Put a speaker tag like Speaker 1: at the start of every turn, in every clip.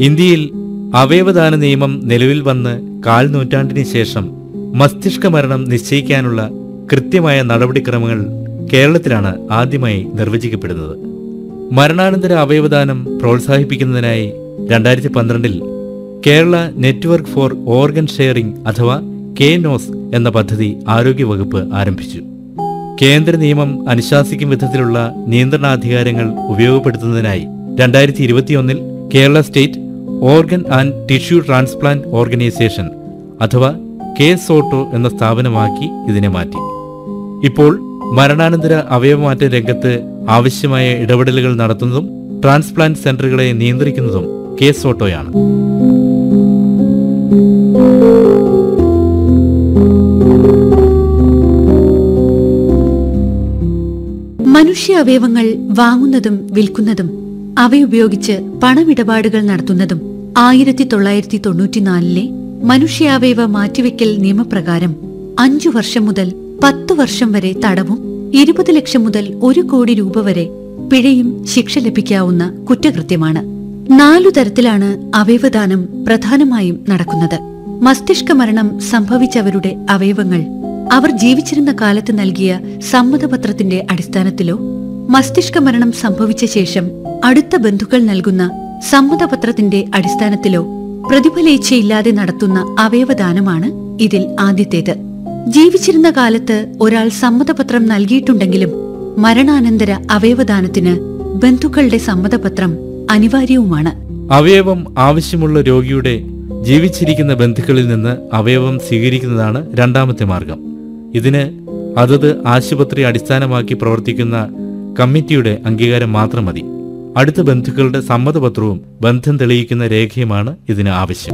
Speaker 1: ഇന്ത്യയിൽ അവയവദാന നിയമം നിലവിൽ വന്ന് കാൽ നൂറ്റാണ്ടിന് ശേഷം മസ്തിഷ്ക മരണം നിശ്ചയിക്കാനുള്ള കൃത്യമായ നടപടിക്രമങ്ങൾ കേരളത്തിലാണ് ആദ്യമായി നിർവചിക്കപ്പെടുന്നത് മരണാനന്തര അവയവദാനം പ്രോത്സാഹിപ്പിക്കുന്നതിനായി രണ്ടായിരത്തി പന്ത്രണ്ടിൽ Kerala network for organ sharing അഥവാ കെ നോസ് എന്ന പദ്ധതി ആരോഗ്യവകുപ്പ് ആരംഭിച്ചു കേന്ദ്ര നിയമം അനുശാസിക്കും വിധത്തിലുള്ള നിയന്ത്രണാധികാരങ്ങൾ ഉപയോഗപ്പെടുത്തുന്നതിനായി രണ്ടായിരത്തി ഇരുപത്തിയൊന്നിൽ Kerala state organ and tissue transplant organisation അഥവാ കെ സോട്ടോ എന്ന സ്ഥാപനമാക്കി ഇതിനെ മാറ്റി ഇപ്പോൾ മരണാനന്തര അവയവമാറ്റ രംഗത്ത് ആവശ്യമായ ഇടപെടലുകൾ നടത്തുന്നതും ട്രാൻസ്പ്ലാന്റ് സെന്ററുകളെ നിയന്ത്രിക്കുന്നതും കെ സോട്ടോയാണ്
Speaker 2: മനുഷ്യ അവയവങ്ങൾ വാങ്ങുന്നതും വിൽക്കുന്നതും അവയുപയോഗിച്ച് പണമിടപാടുകൾ നടത്തുന്നതും ആയിരത്തി തൊള്ളായിരത്തി തൊണ്ണൂറ്റിനാലിലെ മനുഷ്യാവയവ മാറ്റിവെക്കൽ നിയമപ്രകാരം അഞ്ചു വർഷം മുതൽ പത്തു വർഷം വരെ തടവും ഇരുപത് ലക്ഷം മുതൽ ഒരു കോടി രൂപ വരെ പിഴയും ശിക്ഷ ലഭിക്കാവുന്ന കുറ്റകൃത്യമാണ് നാലു തരത്തിലാണ് അവയവദാനം പ്രധാനമായും നടക്കുന്നത് മസ്തിഷ്ക മരണം സംഭവിച്ചവരുടെ അവയവങ്ങൾ അവർ ജീവിച്ചിരുന്ന കാലത്ത് നൽകിയ സമ്മതപത്രത്തിന്റെ അടിസ്ഥാനത്തിലോ മസ്തിഷ്ക മരണം സംഭവിച്ച ശേഷം അടുത്ത ബന്ധുക്കൾ നൽകുന്ന സമ്മതപത്രത്തിന്റെ അടിസ്ഥാനത്തിലോ പ്രതിഫലേച്ഛയില്ലാതെ നടത്തുന്ന അവയവദാനമാണ് ഇതിൽ ആദ്യത്തേത് ജീവിച്ചിരുന്ന കാലത്ത് ഒരാൾ സമ്മതപത്രം നൽകിയിട്ടുണ്ടെങ്കിലും മരണാനന്തര അവയവദാനത്തിന് ബന്ധുക്കളുടെ സമ്മതപത്രം അനിവാര്യവുമാണ്
Speaker 1: അവയവം ആവശ്യമുള്ള രോഗിയുടെ ജീവിച്ചിരിക്കുന്ന ബന്ധുക്കളിൽ നിന്ന് അവയവം സ്വീകരിക്കുന്നതാണ് രണ്ടാമത്തെ മാർഗം ഇതിന് അതത് ആശുപത്രി അടിസ്ഥാനമാക്കി പ്രവർത്തിക്കുന്ന കമ്മിറ്റിയുടെ അംഗീകാരം മാത്രം മതി അടുത്ത ബന്ധുക്കളുടെ സമ്മതപത്രവും ബന്ധം തെളിയിക്കുന്ന രേഖയുമാണ് ഇതിന് ആവശ്യം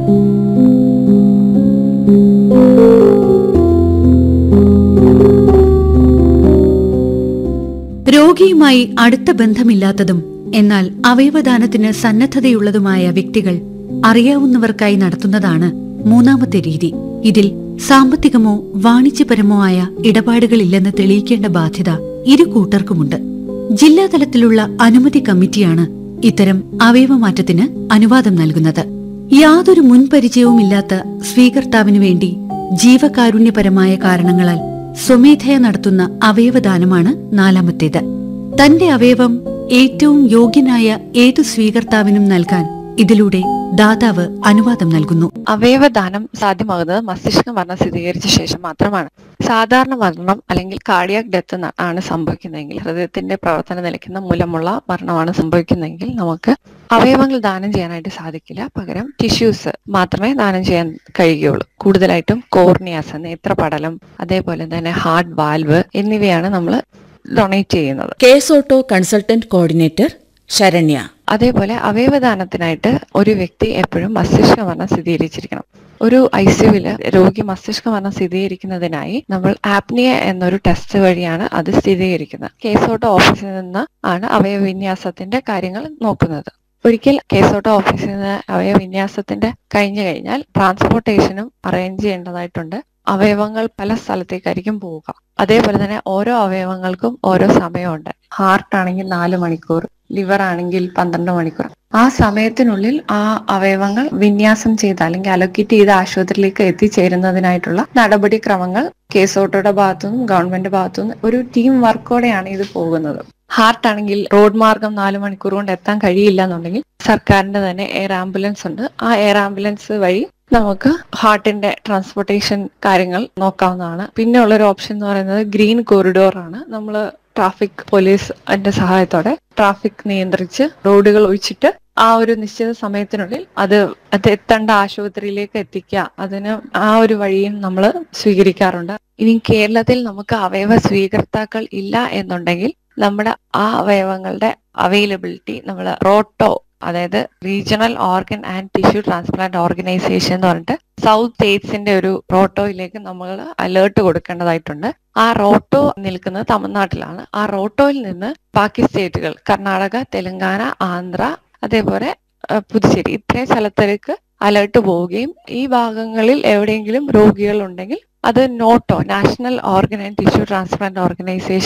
Speaker 2: രോഗിയുമായി അടുത്ത ബന്ധമില്ലാത്തതും എന്നാൽ അവയവദാനത്തിന് സന്നദ്ധതയുള്ളതുമായ വ്യക്തികൾ അറിയാവുന്നവർക്കായി നടത്തുന്നതാണ് മൂന്നാമത്തെ രീതി ഇതിൽ സാമ്പത്തികമോ വാണിജ്യപരമോ ആയ ഇടപാടുകളില്ലെന്ന് തെളിയിക്കേണ്ട ബാധ്യത ഇരു കൂട്ടർക്കുമുണ്ട് ജില്ലാതലത്തിലുള്ള അനുമതി കമ്മിറ്റിയാണ് ഇത്തരം അവയവമാറ്റത്തിന് അനുവാദം നൽകുന്നത് യാതൊരു മുൻപരിചയവുമില്ലാത്ത സ്വീകർത്താവിനു വേണ്ടി ജീവകാരുണ്യപരമായ കാരണങ്ങളാൽ സ്വമേധയ നടത്തുന്ന അവയവദാനമാണ് നാലാമത്തേത് തന്റെ അവയവം ഏറ്റവും യോഗ്യനായ ഏതു സ്വീകർത്താവിനും നൽകാൻ ഇതിലൂടെ ദാതാവ് അനുവാദം നൽകുന്നു
Speaker 3: അവയവദാനം സാധ്യമാകുന്നത് മസ്തിഷ്ക മരണം സ്ഥിരീകരിച്ച ശേഷം മാത്രമാണ് സാധാരണ മരണം അല്ലെങ്കിൽ കാർഡിയാക് ഡെത്ത് ആണ് സംഭവിക്കുന്നതെങ്കിൽ ഹൃദയത്തിന്റെ പ്രവർത്തനം നിലയ്ക്കുന്ന മൂലമുള്ള മരണമാണ് സംഭവിക്കുന്നതെങ്കിൽ നമുക്ക് അവയവങ്ങൾ ദാനം ചെയ്യാനായിട്ട് സാധിക്കില്ല പകരം ടിഷ്യൂസ് മാത്രമേ ദാനം ചെയ്യാൻ കഴിയുകയുള്ളൂ കൂടുതലായിട്ടും കോർണിയാസ് നേത്രപടലം അതേപോലെ തന്നെ ഹാർട്ട് വാൽവ് എന്നിവയാണ് നമ്മൾ ഡൊണേറ്റ് ചെയ്യുന്നത്
Speaker 4: കേസോട്ടോ കൺസൾട്ടന്റ് കോർഡിനേറ്റർ ശരണ്യ
Speaker 3: അതേപോലെ അവയവദാനത്തിനായിട്ട് ഒരു വ്യക്തി എപ്പോഴും മസ്തിഷ്ക മരണം സ്ഥിരീകരിച്ചിരിക്കണം ഒരു ഐ സിയുവില് രോഗി മസ്തിഷ്ക മരണം സ്ഥിരീകരിക്കുന്നതിനായി നമ്മൾ ആപ്നിയ എന്നൊരു ടെസ്റ്റ് വഴിയാണ് അത് സ്ഥിരീകരിക്കുന്നത് കേസോട്ടോ ഓഫീസിൽ നിന്ന് ആണ് അവയവവിന്യാസത്തിന്റെ കാര്യങ്ങൾ നോക്കുന്നത് ഒരിക്കൽ കേസോട്ടോ ഓഫീസിൽ നിന്ന് അവയവവിന്യാസത്തിന്റെ കഴിഞ്ഞു കഴിഞ്ഞാൽ ട്രാൻസ്പോർട്ടേഷനും അറേഞ്ച് ചെയ്യേണ്ടതായിട്ടുണ്ട് അവയവങ്ങൾ പല സ്ഥലത്തേക്കായിരിക്കും പോവുക അതേപോലെ തന്നെ ഓരോ അവയവങ്ങൾക്കും ഓരോ സമയമുണ്ട് ഹാർട്ട് ആണെങ്കിൽ നാല് മണിക്കൂർ ലിവർ ആണെങ്കിൽ പന്ത്രണ്ട് മണിക്കൂർ ആ സമയത്തിനുള്ളിൽ ആ അവയവങ്ങൾ വിന്യാസം ചെയ്ത് അല്ലെങ്കിൽ അലൊക്കേറ്റ് ചെയ്ത ആശുപത്രിയിലേക്ക് എത്തിച്ചേരുന്നതിനായിട്ടുള്ള നടപടിക്രമങ്ങൾ കേസോട്ടോയുടെ ഭാഗത്തുനിന്നും ഗവൺമെന്റ് ഭാഗത്തുനിന്നും ഒരു ടീം വർക്കോടെയാണ് ഇത് പോകുന്നത് ഹാർട്ട് ആണെങ്കിൽ റോഡ് മാർഗം നാല് മണിക്കൂർ കൊണ്ട് എത്താൻ കഴിയില്ല എന്നുണ്ടെങ്കിൽ സർക്കാരിന്റെ തന്നെ എയർ ആംബുലൻസ് ഉണ്ട് ആ എയർ ആംബുലൻസ് വഴി നമുക്ക് ഹാർട്ടിന്റെ ട്രാൻസ്പോർട്ടേഷൻ കാര്യങ്ങൾ നോക്കാവുന്നതാണ് പിന്നെ ഉള്ളൊരു ഓപ്ഷൻ എന്ന് പറയുന്നത് ഗ്രീൻ കോറിഡോർ ആണ് നമ്മൾ ട്രാഫിക് പോലീസ് അതിന്റെ സഹായത്തോടെ ട്രാഫിക് നിയന്ത്രിച്ച് റോഡുകൾ ഒഴിച്ചിട്ട് ആ ഒരു നിശ്ചിത സമയത്തിനുള്ളിൽ അത് അത് എത്തേണ്ട ആശുപത്രിയിലേക്ക് എത്തിക്കുക അതിന് ആ ഒരു വഴിയും നമ്മൾ സ്വീകരിക്കാറുണ്ട് ഇനി കേരളത്തിൽ നമുക്ക് അവയവ സ്വീകർത്താക്കൾ ഇല്ല എന്നുണ്ടെങ്കിൽ നമ്മുടെ ആ അവയവങ്ങളുടെ അവൈലബിലിറ്റി നമ്മൾ റോട്ടോ അതായത് regional organ and tissue transplant organisation എന്ന് പറഞ്ഞിട്ട് സൗത്ത് സ്റ്റേറ്റ്സിന്റെ ഒരു റോട്ടോയിലേക്ക് നമ്മൾ അലേർട്ട് കൊടുക്കേണ്ടതായിട്ടുണ്ട് ആ റോട്ടോ നിൽക്കുന്നത് തമിഴ്നാട്ടിലാണ് ആ റോട്ടോയിൽ നിന്ന് ബാക്കി സ്റ്റേറ്റുകൾ കർണാടക തെലങ്കാന ആന്ധ്ര അതേപോലെ അഹ് പുതുച്ചേരി ഇത്രയും സ്ഥലത്തേക്ക് അലേർട്ട് പോവുകയും ഈ ഭാഗങ്ങളിൽ എവിടെയെങ്കിലും രോഗികൾ ഉണ്ടെങ്കിൽ അത് NOTTO national organ and tissue transplant organisation